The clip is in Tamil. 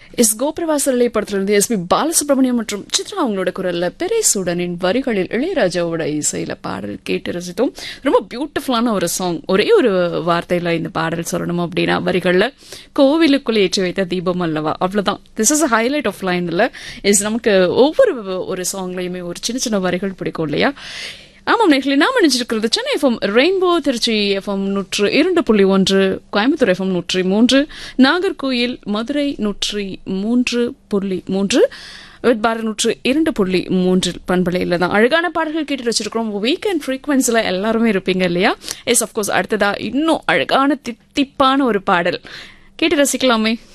எஸ் கோபிரவாசரலை படத்திலிருந்து எஸ் பி பாலசுப்ரமணியம் மற்றும் சித்ரா அவங்களோட குரல்ல பெரேசூடனின் வரிகளில் இளையராஜாவோட இசையில பாடல் கேட்டு ரசித்தோம் ரொம்ப பியூட்டிஃபுல்லான ஒரு சாங் ஒரே ஒரு வார்த்தையில இந்த பாடல் சொல்லணும் அப்படின்னா வரிகள்ல கோவிலுக்குள் ஏற்றி வைத்த தீபம் அல்லவா அவ்வளவுதான் this is highlight of line இல்ல இஸ் நமக்கு ஒவ்வொரு ஒரு சாங்லயுமே ஒரு சின்ன சின்ன வரிகள் பிடிக்கும் இல்லையா ஆமாம் நேர்களை நாம் நினைச்சிருக்கிறது Chennai FM rainbow Tiruchi FM நூற்று இரண்டு புள்ளி ஒன்று கோயம்புத்தூர் எஃப்எம் நூற்றி மூன்று நாகர்கோயில் மதுரை நூற்றி மூன்று புள்ளி மூன்று பாரத் நூற்று இரண்டு புள்ளி மூன்றில் பண்பலையில் தான் அழகான பாடல்கள் கேட்டு வச்சிருக்கிறோம் வீக்கெண்ட் ஃப்ரீக்வன்சியில் எல்லாருமே இருப்பீங்க இல்லையா எஸ் அஃப்கோர்ஸ் அடுத்ததா இன்னும் அழகான தித்திப்பான ஒரு பாடல் கேட்டு ரசிக்கலாமே